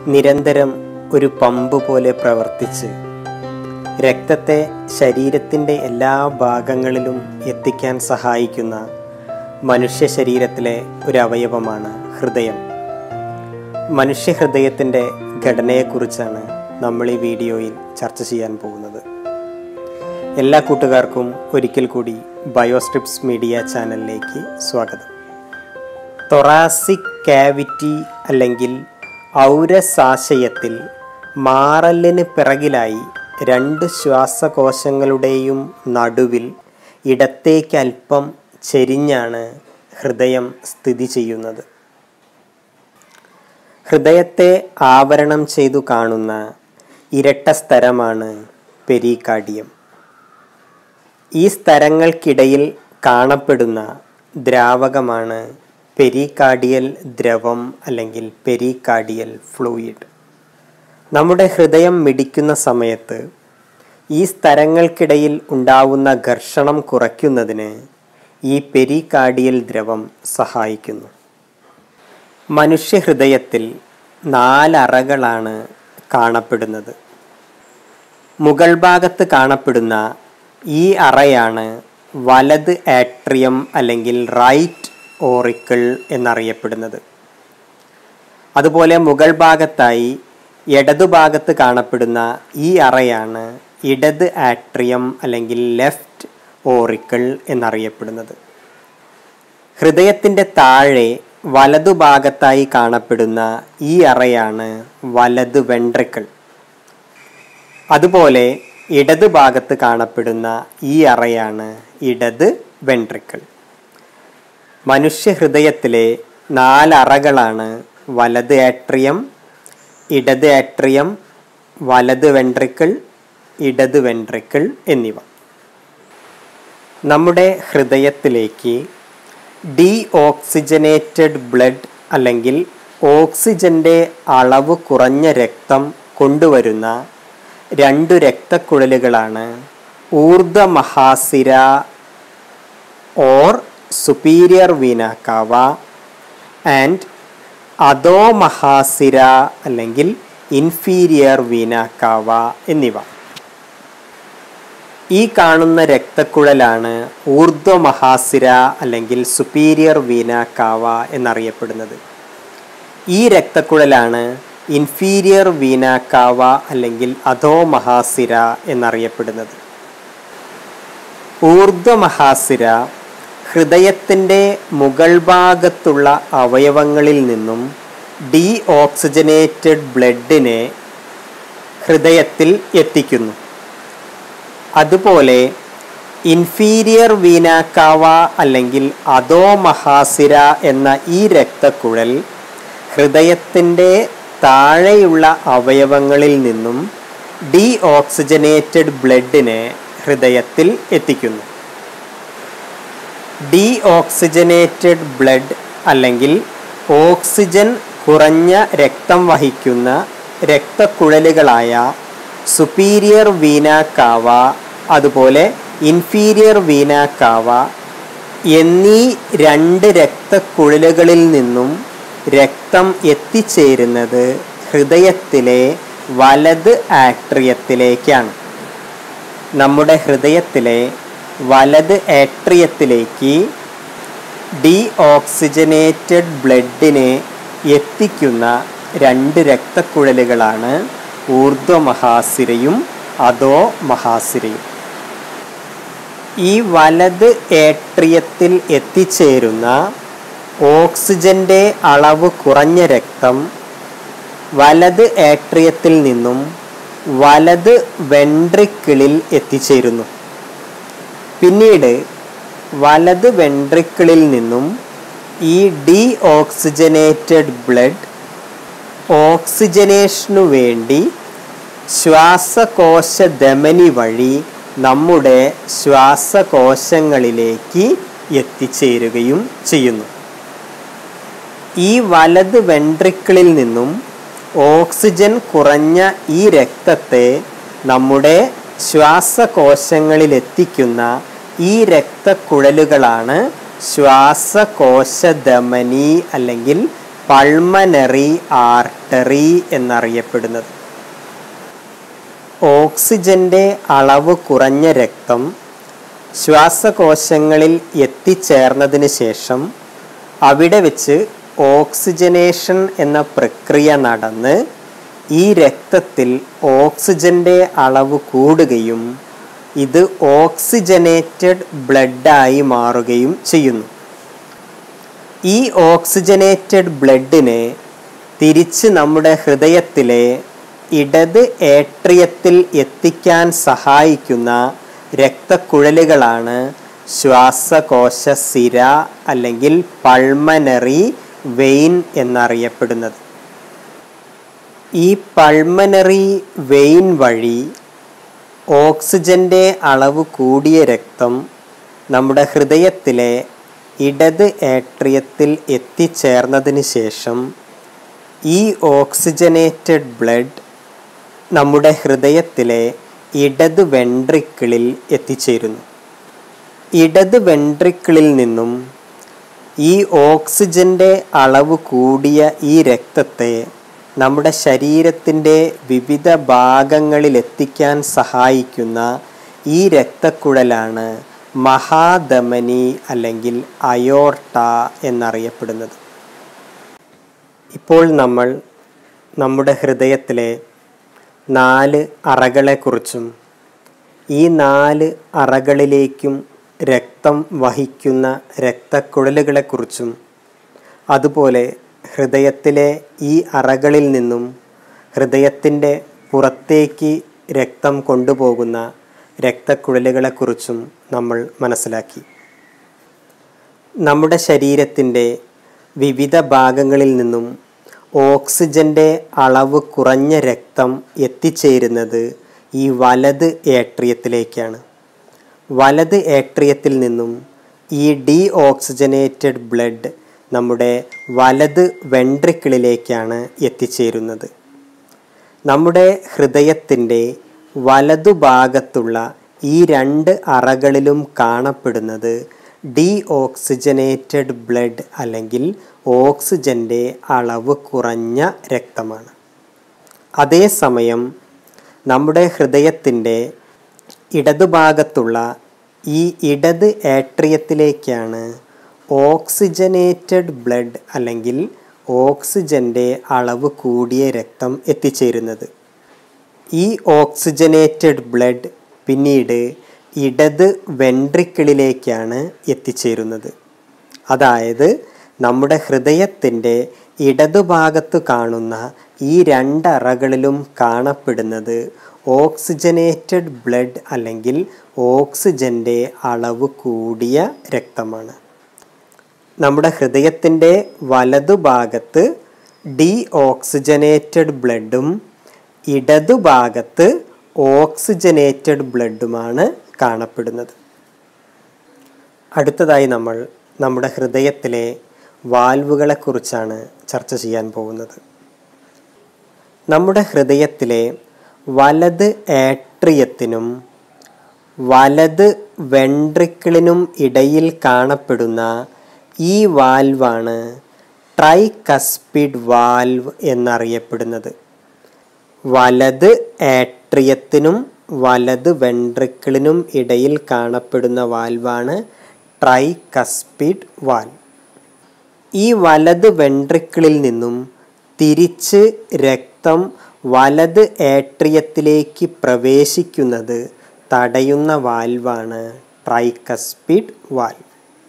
നിരന്തരം ഒരു പമ്പ് പോലെ പ്രവർത്തിച്ച് രക്തത്തെ ശരീരത്തിൻ്റെ എല്ലാ ഭാഗങ്ങളിലും എത്തിക്കാൻ സഹായിക്കുന്ന മനുഷ്യ ശരീരത്തിലെ ഒരു അവയവമാണ് ഹൃദയം മനുഷ്യ ഹൃദയത്തിൻ്റെ ഘടനയെക്കുറിച്ചാണ് നമ്മൾ ഈ വീഡിയോയിൽ ചർച്ച ചെയ്യാൻ പോകുന്നത് എല്ലാ കൂട്ടുകാർക്കും ഒരിക്കൽ കൂടി ബയോസ്ട്രിപ്സ് മീഡിയ ചാനലിലേക്ക് സ്വാഗതം തൊറാസിക് കാവിറ്റി അല്ലെങ്കിൽ ഔരസാശയത്തിൽ മാറലിന് പിറകിലായി രണ്ട് ശ്വാസകോശങ്ങളുടെയും നടുവിൽ ഇടത്തേക്ക് അല്പം ചെരിഞ്ഞാണ് ഹൃദയം സ്ഥിതി ചെയ്യുന്നത് ഹൃദയത്തെ ആവരണം ചെയ്തു കാണുന്ന ഇരട്ട സ്തരമാണ് പെരികാർഡിയം ഈ സ്തരങ്ങൾക്കിടയിൽ കാണപ്പെടുന്ന ദ്രാവകമാണ് പെരികാർഡിയൽ ദ്രവം അല്ലെങ്കിൽ പെരികാർഡിയൽ ഫ്ലൂയിഡ് നമ്മുടെ ഹൃദയം മിടിക്കുന്ന സമയത്ത് ഈ സ്തരങ്ങൾക്കിടയിൽ ഉണ്ടാവുന്ന ഘർഷണം കുറയ്ക്കുന്നതിന് ഈ പെരികാർഡിയൽ ദ്രവം സഹായിക്കുന്നു മനുഷ്യഹൃദയത്തിൽ നാലറകളാണ് കാണപ്പെടുന്നത് മുകൾ ഭാഗത്ത് കാണപ്പെടുന്ന ഈ അറയാണ് വലത് ആട്രിയം അല്ലെങ്കിൽ റൈറ്റ് ഓറിക്കിൾ എന്നറിയപ്പെടുന്നത് അതുപോലെ മുകൾ ഭാഗത്തായി ഇടതുഭാഗത്ത് കാണപ്പെടുന്ന ഈ അറയാണ് ഇടത് ആട്രിയം അല്ലെങ്കിൽ ലെഫ്റ്റ് ഓറിക്കിൾ എന്നറിയപ്പെടുന്നത് ഹൃദയത്തിൻ്റെ താഴെ വലതുഭാഗത്തായി കാണപ്പെടുന്ന ഈ അറയാണ് വലത് വെൻട്രിക്കിൾ അതുപോലെ ഇടത് ഭാഗത്ത് കാണപ്പെടുന്ന ഈ അറയാണ് ഇടത് വെൻട്രിക്കിൾ മനുഷ്യ ഹൃദയത്തിലെ നാലറകളാണ് വലത് ആട്രിയം ഇടത് ആട്രിയം വലത് വെൻട്രിക്കിൾ ഇടത് വെൻട്രിക്കിൾ എന്നിവ നമ്മുടെ ഹൃദയത്തിലേക്ക് ഡീ ഓക്സിജനേറ്റഡ് ബ്ലഡ് അല്ലെങ്കിൽ ഓക്സിജന്റെ അളവ് കുറഞ്ഞ രക്തം കൊണ്ടുവരുന്ന രണ്ടു രക്തക്കുഴലുകളാണ് ഊർധ്വ മഹാസിര or superior vena cava and അധോ മഹാസിര അല്ലെങ്കിൽ ഇൻഫീരിയർ വീന കാവ എന്നിവ ഈ കാണുന്ന രക്തക്കുഴലാണ് ഊർധ്വ മഹാസിര അല്ലെങ്കിൽ സുപ്പീരിയർ വീന കാവ എന്നറിയപ്പെടുന്നത് ഈ രക്തക്കുഴലാണ് ഇൻഫീരിയർ വീന കാവ അല്ലെങ്കിൽ അധോ മഹാസിര എന്നറിയപ്പെടുന്നത് ഊർധ്വ മഹാസിര ഹൃദയത്തിൻ്റെ മുകൾ ഭാഗത്തുള്ള അവയവങ്ങളിൽ നിന്നും ഡീ ഓക്സിജനേറ്റഡ് ബ്ലഡിനെ ഹൃദയത്തിൽ എത്തിക്കുന്നു അതുപോലെ ഇൻഫീരിയർ വീനാക്കാവ അല്ലെങ്കിൽ അധോ മഹാസിര എന്ന ഈ രക്തക്കുഴൽ ഹൃദയത്തിൻ്റെ താഴെയുള്ള അവയവങ്ങളിൽ നിന്നും ഡീ ഓക്സിജനേറ്റഡ് ബ്ലഡിനെ ഹൃദയത്തിൽ എത്തിക്കുന്നു ഡീ ഓക്സിജനേറ്റഡ് ബ്ലഡ് അല്ലെങ്കിൽ ഓക്സിജൻ കുറഞ്ഞ രക്തം വഹിക്കുന്ന രക്തക്കുഴലുകളായ സുപ്പീരിയർ വീന കാവ അതുപോലെ ഇൻഫീരിയർ വീന കാവ എന്നീ രണ്ട് രക്തക്കുഴലുകളിൽ നിന്നും രക്തം എത്തിച്ചേരുന്നത് ഹൃദയത്തിലെ വലത് ആട്രിയത്തിലേക്കാണ് നമ്മുടെ ഹൃദയത്തിലെ വലത് ആട്രിയത്തിലേക്ക് ഡീ ഓക്സിജനേറ്റഡ് ബ്ലഡിനെ എത്തിക്കുന്ന രണ്ട് രക്തക്കുഴലുകളാണ് ഊർധ്വ മഹാസിരയും അധോ മഹാസിരയും ഈ വലത് ഏട്രിയത്തിൽ എത്തിച്ചേരുന്ന ഓക്സിജന്റെ അളവ് കുറഞ്ഞ രക്തം വലത് ഏട്രിയത്തിൽ നിന്നും വലത് വെൻട്രിക്കിളിൽ എത്തിച്ചേരുന്നു പിന്നീട് വലത് വെൻട്രിക്കിളിൽ നിന്നും ഈ ഡീ ഓക്സിജനേറ്റഡ് ബ്ലഡ് ഓക്സിജനേഷനു വേണ്ടി ശ്വാസകോശ ധമനി വഴി നമ്മുടെ ശ്വാസകോശങ്ങളിലേക്ക് എത്തിച്ചേരുകയും ചെയ്യുന്നു ഈ വലത് വെൻട്രിക്കിളിൽ നിന്നും ഓക്സിജൻ കുറഞ്ഞ ഈ രക്തത്തെ നമ്മുടെ ശ്വാസകോശങ്ങളിൽ എത്തിക്കുന്ന ഈ രക്തക്കുഴലുകളാണ് ശ്വാസകോശ ധമനി അല്ലെങ്കിൽ പൾമനറി ആർട്ടറി എന്നറിയപ്പെടുന്നത് ഓക്സിജന്റെ അളവ് കുറഞ്ഞ രക്തം ശ്വാസകോശങ്ങളിൽ എത്തിച്ചേർന്നതിന് ശേഷം അവിടെ വെച്ച് ഓക്സിജനേഷൻ എന്ന പ്രക്രിയ നടന്ന് ഈ രക്തത്തിൽ ഓക്സിജന്റെ അളവ് കൂടുകയും ഇത് ഓക്സിജനേറ്റഡ് ബ്ലഡായി മാറുകയും ചെയ്യുന്നു ഈ ഓക്സിജനേറ്റഡ് ബ്ലഡിനെ തിരിച്ച് നമ്മുടെ ഹൃദയത്തിലെ ഇടത് ഏട്രിയത്തിൽ എത്തിക്കാൻ സഹായിക്കുന്ന രക്തക്കുഴലുകളാണ് ശ്വാസകോശ സിര അല്ലെങ്കിൽ പൾമനറി വെയിൻ എന്നറിയപ്പെടുന്നത് ഈ പൾമനറി വെയിൻ വഴി ഓക്സിജന്റെ അളവ് കൂടിയ രക്തം നമ്മുടെ ഹൃദയത്തിലെ ഇടത് ഏട്രിയത്തിൽ എത്തിച്ചേർന്നതിന് ശേഷം ഈ ഓക്സിജനേറ്റഡ് ബ്ലഡ് നമ്മുടെ ഹൃദയത്തിലെ ഇടത് വെൻട്രിക്കിളിൽ എത്തിച്ചേരുന്നു ഇടത് വെൻട്രിക്കിളിൽ നിന്നും ഈ ഓക്സിജന്റെ അളവ് കൂടിയ ഈ രക്തത്തെ നമ്മുടെ ശരീരത്തിൻ്റെ വിവിധ ഭാഗങ്ങളിൽ എത്തിക്കാൻ സഹായിക്കുന്ന ഈ രക്തക്കുഴലാണ് മഹാധമനി അല്ലെങ്കിൽ അയോർട്ട എന്നറിയപ്പെടുന്നത് ഇപ്പോൾ നമ്മൾ നമ്മുടെ ഹൃദയത്തിലെ നാല് അറകളെക്കുറിച്ചും ഈ നാല് അറകളിലേക്കും രക്തം വഹിക്കുന്ന രക്തക്കുഴലുകളെക്കുറിച്ചും അതുപോലെ ഹൃദയത്തിലെ ഈ അറകളിൽ നിന്നും ഹൃദയത്തിൻ്റെ പുറത്തേക്ക് രക്തം കൊണ്ടുപോകുന്ന രക്തക്കുഴലുകളെക്കുറിച്ചും നമ്മൾ മനസ്സിലാക്കി നമ്മുടെ ശരീരത്തിൻ്റെ വിവിധ ഭാഗങ്ങളിൽ നിന്നും ഓക്സിജന്റെ അളവ് കുറഞ്ഞ രക്തം എത്തിച്ചേരുന്നത് ഈ വലത് ഏട്രിയത്തിലേക്കാണ് വലത് ഏട്രിയത്തിൽ നിന്നും ഈ ഡീ ഓക്സിജനേറ്റഡ് ബ്ലഡ് നമ്മുടെ വലത് വെൻട്രിക്കിളിലേക്കാണ് എത്തിച്ചേരുന്നത് നമ്മുടെ ഹൃദയത്തിൻ്റെ വലതുഭാഗത്തുള്ള ഈ രണ്ട് അറകളിലും കാണപ്പെടുന്നത് ഡീ ഓക്സിജനേറ്റഡ് ബ്ലഡ് അല്ലെങ്കിൽ ഓക്സിജൻ്റെ അളവ് കുറഞ്ഞ രക്തമാണ് അതേസമയം നമ്മുടെ ഹൃദയത്തിൻ്റെ ഇടതുഭാഗത്തുള്ള ഈ ഇടത് ഏട്രിയത്തിലേക്കാണ് ഓക്സിജനേറ്റഡ് ബ്ലഡ് അല്ലെങ്കിൽ ഓക്സിജൻ്റെ അളവ് കൂടിയ രക്തം എത്തിച്ചേരുന്നത് ഈ ഓക്സിജനേറ്റഡ് ബ്ലഡ് പിന്നീട് ഇടത് വെൻട്രിക്കിളിലേക്കാണ് എത്തിച്ചേരുന്നത് അതായത് നമ്മുടെ ഹൃദയത്തിൻ്റെ ഇടതുഭാഗത്ത് കാണുന്ന ഈ രണ്ടറകളിലും കാണപ്പെടുന്നത് ഓക്സിജനേറ്റഡ് ബ്ലഡ് അല്ലെങ്കിൽ ഓക്സിജൻ്റെ അളവ് കൂടിയ രക്തമാണ് നമ്മുടെ ഹൃദയത്തിൻ്റെ വലതുഭാഗത്ത് ഡി ഓക്സിജനേറ്റഡ് ബ്ലഡും ഇടതുഭാഗത്ത് ഓക്സിജനേറ്റഡ് ബ്ലഡുമാണ് കാണപ്പെടുന്നത് അടുത്തതായി നമ്മൾ നമ്മുടെ ഹൃദയത്തിലെ വാൽവുകളെക്കുറിച്ചാണ് ചർച്ച ചെയ്യാൻ പോകുന്നത് നമ്മുടെ ഹൃദയത്തിലെ വലത് ഏട്രിയത്തിനും വലത് വെൻട്രിക്കിളിനും ഇടയിൽ കാണപ്പെടുന്ന ഈ വാൽവാണ് ട്രൈകസ്പിഡ് വാൽവ് എന്നറിയപ്പെടുന്നത് വലത് ഏട്രിയത്തിനും വലത് വെൻട്രിക്കിളിനും ഇടയിൽ കാണപ്പെടുന്ന വാൽവാണ് ട്രൈകസ്പിഡ് വാൽവ് ഈ വലത് വെൻട്രിക്കിളിൽ നിന്നും തിരിച്ച് രക്തം വലത് ഏട്രിയത്തിലേക്ക് പ്രവേശിക്കുന്നത് തടയുന്ന വാൽവാണ് ട്രൈകസ്പിഡ് വാൽവ്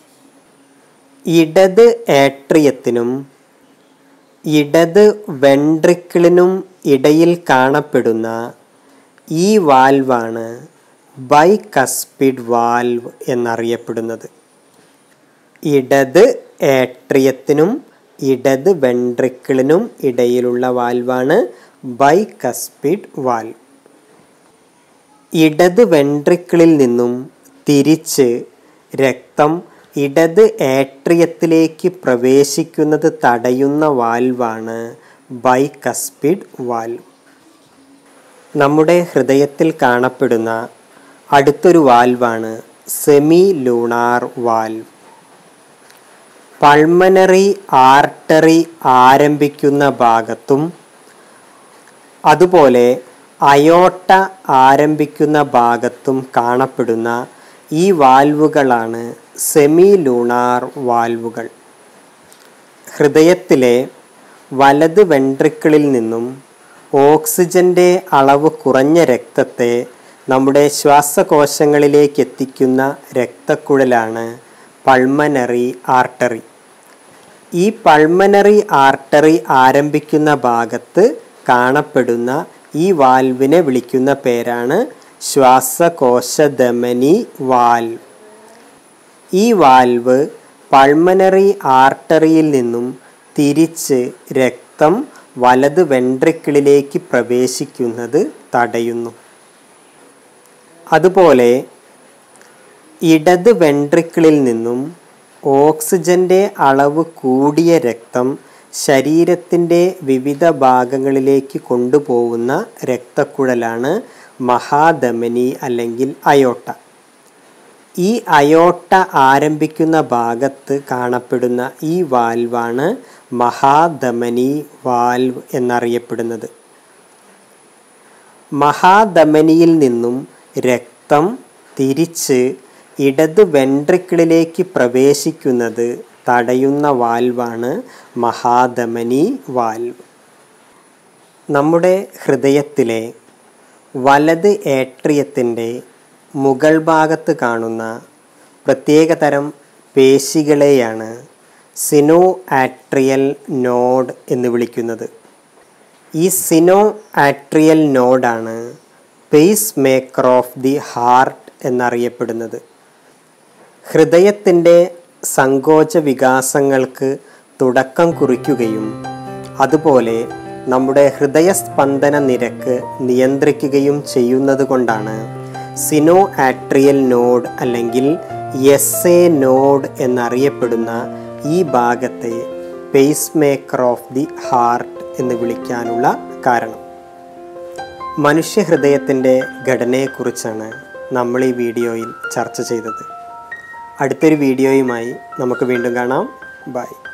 ഇടത് ഏട്രിയത്തിനും ഇടത് വെൻട്രിക്കിളിനും ഇടയിൽ കാണപ്പെടുന്ന ഈ വാൽവാണ് ബൈകസ്പിഡ് വാൽവ് എന്നറിയപ്പെടുന്നത് ഇടത് ഏട്രിയത്തിനും ഇടത് വെൻട്രിക്കിളിനും ഇടയിലുള്ള വാൽവാണ് ബൈകസ്പിഡ് വാൽവ് ഇടത് വെൻട്രിക്കിളിൽ നിന്നും തിരിച്ച് രക്തം ഇടത് ഏട്രിയത്തിലേക്ക് പ്രവേശിക്കുന്നത് തടയുന്ന വാൽവാണ് ബൈകസ്പിഡ് വാൽവ് നമ്മുടെ ഹൃദയത്തിൽ കാണപ്പെടുന്ന അടുത്തൊരു വാൽവാണ് semilunar valve pulmonary artery ആരംഭിക്കുന്ന ഭാഗത്തും അതുപോലെ അയോട്ട ആരംഭിക്കുന്ന ഭാഗത്തും കാണപ്പെടുന്ന ഈ വാൽവുകളാണ് സെമി ലൂണാർ വാൽവുകൾ ഹൃദയത്തിലെ വലത് വെൻട്രിക്കിളിൽ നിന്നും ഓക്സിജന്റെ അളവ് കുറഞ്ഞ രക്തത്തെ നമ്മുടെ ശ്വാസകോശങ്ങളിലേക്ക് എത്തിക്കുന്ന രക്തക്കുഴലാണ് പൾമനറി ആർട്ടറി ഈ പൾമനറി ആർട്ടറി ആരംഭിക്കുന്ന ഭാഗത്ത് കാണപ്പെടുന്ന ഈ വാൽവിനെ വിളിക്കുന്ന പേരാണ് ശ്വാസകോശധമനി വാൽവ് ഈ വാൽവ് പൾമനറി ആർട്ടറിയിൽ നിന്നും തിരിച്ച് രക്തം വലത് വെൻട്രിക്കിളിലേക്ക് പ്രവേശിക്കുന്നത് തടയുന്നു അതുപോലെ ഇടത് വെൻട്രിക്കിളിൽ നിന്നും ഓക്സിജന്റെ അളവ് കൂടിയ രക്തം ശരീരത്തിൻ്റെ വിവിധ ഭാഗങ്ങളിലേക്ക് കൊണ്ടുപോകുന്ന രക്തക്കുഴലാണ് മഹാധമനി അല്ലെങ്കിൽ അയോട്ട ഈ അയോട്ട ആരംഭിക്കുന്ന ഭാഗത്ത് കാണപ്പെടുന്ന ഈ വാൽവാണ് മഹാധമനി വാൽവ് എന്നറിയപ്പെടുന്നത് മഹാധമനിയിൽ നിന്നും രക്തം തിരിച്ച് ഇടത് വെൻട്രിക്കിളിലേക്ക് പ്രവേശിക്കുന്നത് തടയുന്ന വാൽവാണ് മഹാധമനി വാൽവ് നമ്മുടെ ഹൃദയത്തിലെ വലത് ഏട്രിയത്തിൻ്റെ മുകൾ ഭാഗത്ത് കാണുന്ന പ്രത്യേകതരം പേശികളെയാണ് സിനോ ആട്രിയൽ നോഡ് എന്ന് വിളിക്കുന്നത് ഈ സിനോ ആട്രിയൽ നോഡാണ് pacemaker of the heart എന്നറിയപ്പെടുന്നത് ഹൃദയത്തിൻ്റെ സങ്കോച വികാസങ്ങൾക്ക് തുടക്കം കുറിക്കുകയും അതുപോലെ നമ്മുടെ ഹൃദയസ്പന്ദന നിരക്ക് നിയന്ത്രിക്കുകയും ചെയ്യുന്നത് കൊണ്ടാണ് സിനോ ആട്രിയൽ നോഡ് അല്ലെങ്കിൽ എസ് എ നോഡ് എന്നറിയപ്പെടുന്ന ഈ ഭാഗത്തെ pacemaker of the heart എന്ന് വിളിക്കാനുള്ള കാരണം മനുഷ്യഹൃദയത്തിൻ്റെ ഘടനയെക്കുറിച്ചാണ് നമ്മൾ ഈ വീഡിയോയിൽ ചർച്ച ചെയ്തത് അടുത്തൊരു വീഡിയോയുമായി നമുക്ക് വീണ്ടും കാണാം ബൈ